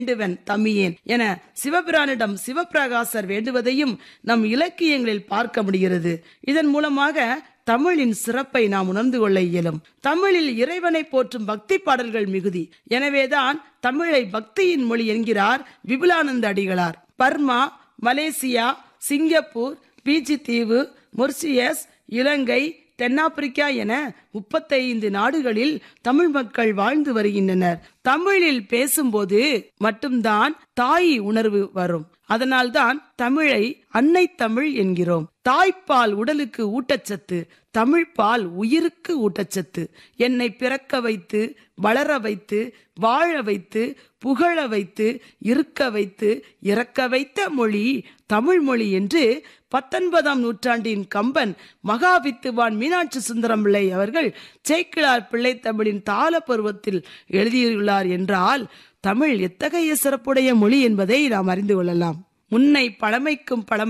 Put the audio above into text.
வேண்டுவன் தமியேன் என சிவபிரானிடம் சிவபிரகாசர் வேண்டுவதையும் நம் இலக்கியங்களில் பார்க்க முடிகிறது இதன் மூலமாக தமிழின் சிறப்பை நாம் உணர்ந்து கொள்ள இயலும் தமிழில் இறைவனை போற்றும் பக்தி பாடல்கள் மிகுதி எனவேதான் தமிழை பக்தியின் மொழி என்கிறார் Vipulananda Adigalar Burma Malaysia Singapore பீச்சி தீவு மொர்சியஸ் இலங்கை தென்னாப்பிரிக்கா என முப்பத்தைந்து நாடுகளில் தமிழ் மக்கள் வாழ்ந்து வருகின்றனர் தமிழில் பேசும்போது மட்டும்தான் தாய் உணர்வு வரும் அதனால்தான் தமிழை அன்னை தமிழ் என்கிறோம் தாய்ப்பால் உடலுக்கு ஊட்டச்சத்து தமிழ்பால் உயிருக்கு ஊட்டச்சத்து என்னை பிறக்க வைத்து வளர வைத்து வாழ வைத்து புகழ வைத்து இருக்க வைத்து இறக்க வைத்த மொழி தமிழ் மொழி என்று பத்தொன்பதாம் நூற்றாண்டின் கம்பன் மகாவித்துவான் மீனாட்சி சுந்தரம் பிள்ளை அவர்கள் சேக்கிழார் பிள்ளை தமிழின் தாள பருவத்தில் எழுதியுள்ளார் என்றால் தமிழ் எத்தகைய சிறப்புடைய மொழி என்பதை நாம் அறிந்து கொள்ளலாம் முன்னை பழமைக்கும் பழமை